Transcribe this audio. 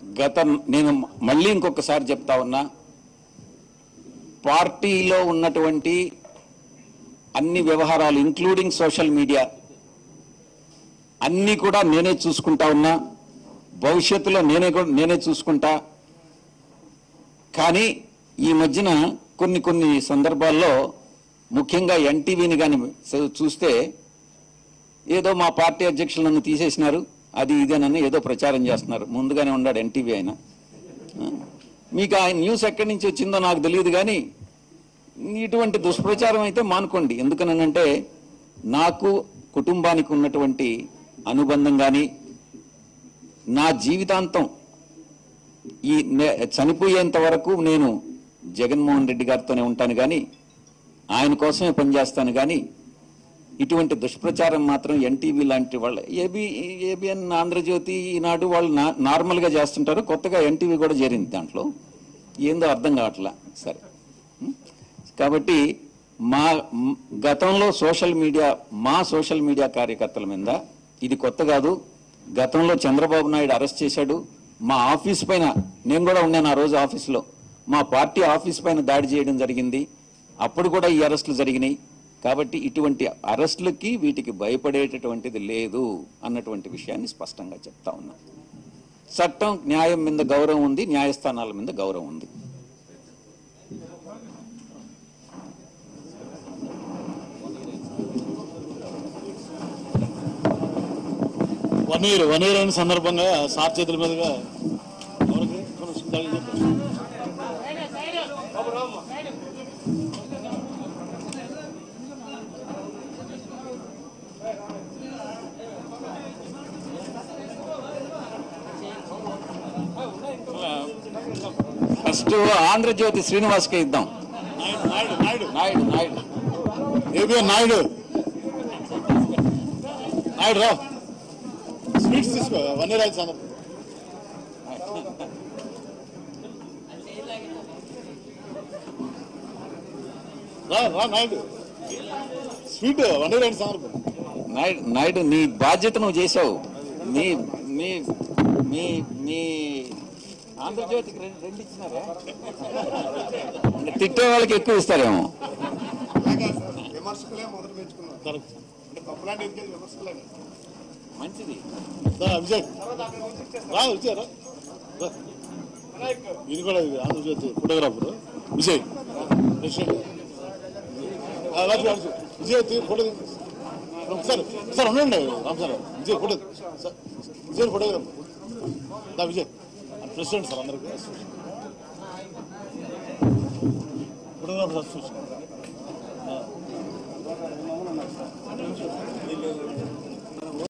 గత నేను మళ్ళీ ఇంకొకసారి చెప్తా ఉన్నా పార్టీలో ఉన్నటువంటి అన్ని వ్యవహారాలు ఇంక్లూడింగ్ సోషల్ మీడియా అన్నీ కూడా నేనే చూసుకుంటా ఉన్నా భవిష్యత్తులో నేనే కూడా నేనే చూసుకుంటా కానీ ఈ మధ్యన కొన్ని కొన్ని సందర్భాల్లో ముఖ్యంగా ఎన్టీవీని కానీ చూస్తే ఏదో మా పార్టీ అధ్యక్షులు నన్ను తీసేసినారు అది ఇదేనని ఏదో ప్రచారం చేస్తున్నారు ముందుగానే ఉన్నాడు ఎన్టీవీ ఆయన ఆ? మీకు ఆ న్యూస్ ఎక్కడి నుంచి వచ్చిందో నాకు తెలియదు కానీ ఇటువంటి దుష్ప్రచారం అయితే మానుకోండి ఎందుకనంటే నాకు కుటుంబానికి ఉన్నటువంటి అనుబంధం కానీ నా జీవితాంతం ఈ నే- చనిపోయేంత వరకు నేను జగన్మోహన్ రెడ్డి గారితోనే ఉంటాను కానీ ఆయన కోసమే పనిచేస్తాను కానీ ఇటువంటి దుష్ప్రచారం మాత్రం ఎన్టీవీ లాంటి వాళ్ళ ఏబి ఏబిఎన్ ఆంధ్రజ్యోతి ఈనాడు వాళ్ళు నా- నార్మల్గా చేస్తుంటారు కొత్తగా ఎన్టీవీ కూడా చేరింది దాంట్లో ఏందో అర్థం కావట్లా సరే ఉం? కాబట్టి మా మ్, గతంలో సోషల్ మీడియా మా సోషల్ మీడియా కార్యకర్తల మీద ఇది కొత్త కాదు గతంలో చంద్రబాబు నాయుడు అరెస్ట్ చేశాడు మా ఆఫీస్ పైన నేను కూడా ఉన్నాను ఆ రోజు ఆఫీస్లో మా పార్టీ ఆఫీస్ పైన దాడి చేయడం జరిగింది అప్పుడు కూడా ఈ అరెస్టులు జరిగినాయి కాబట్టి ఇటువంటి అరెస్టులకి వీటికి భయపడేటటువంటిది లేదు అన్నటువంటి విషయాన్ని స్పష్టంగా చెప్తా ఉన్నా చట్టం న్యాయం మీద గౌరవం ఉంది న్యాయస్థానాల మీద గౌరవం ఉంది వన్ ఇయర్ వన్ ఇయర్ అయిన సందర్భంగా సార్ చేతుల మీదుగా ఎవరికి? కొన్ని సుందరగా చెప్పు. ఫస్ట్ ఆంధ్రజ్యోతి శ్రీనివాస్కి ఇద్దాం నాయుడు నాయుడు నాయుడు నాయుడు నాయుడు ఏబిఎన్ నాయుడు నాయుడు రా స్వీట్స్ తీసుకో వన్ ఇయర్ అయిన సందర్భం రా రా నాయుడు స్వీట్ వన్ ఇయర్ అయిన సందర్భం నాయుడు నాయుడు నీ బాధ్యత నువ్వు చేసావు మీ మీ మీ మీ ఆంధ్రజ్యోతికి రెండు రెండు ఇచ్చినారా తిట్టే వాళ్ళకి ఎక్కువ ఇస్తారేమో విమర్శకులే మొదలు పెంచుకున్నారు కరెక్ట్ అంటే తప్పులాంటి ఎందుకు విమర్శకులే మంచిది రా విజయ్ రా విజయ్ రా రా. ఈయన కూడా ఇది ఆంధ్రజ్యోతి ఫోటోగ్రాఫర్ విజయ్ ప్రెసిడెంట్ ఆ, రాజు, రాజు. విజయ్ తీ- ఫోటో తీ- సార్ సార్ ఉండండి Ram sir Vijay photo sir Vijay photographer దా విజయ్ ప్రెసిడెంట్ సార్ అందరికి ఫోటోగ్రాఫర్ అసోసియేషన్